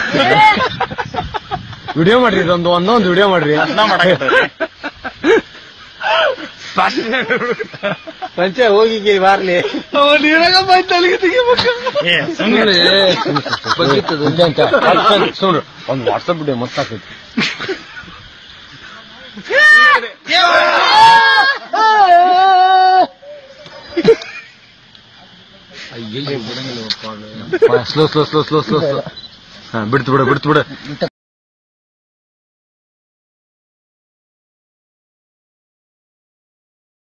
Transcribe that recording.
Video ಮಾಡ್ರಿ ಇದೊಂದು ಒಂದೊಂದು ವಿಡಿಯೋ ಮಾಡ್ರಿ ಅದನ್ನ ಮಾಡಕತ್ತೀರಿ. ಪಂಚೆ ಹೋಗಿ ಬಾರ್ಲಿ ಏ ಸುಮ್ಮನೆ ಸುಮ್ರು ಒಂದು ವಾಟ್ಸಪ್ ವಿಡಿಯೋ ಮತ್ತಾಕೈತಿ slow slow slow slow slow slow ಹಾ ಬಿಡ್ತು ಬಿಡು ಬಿಡ್ತು ಬಿಡು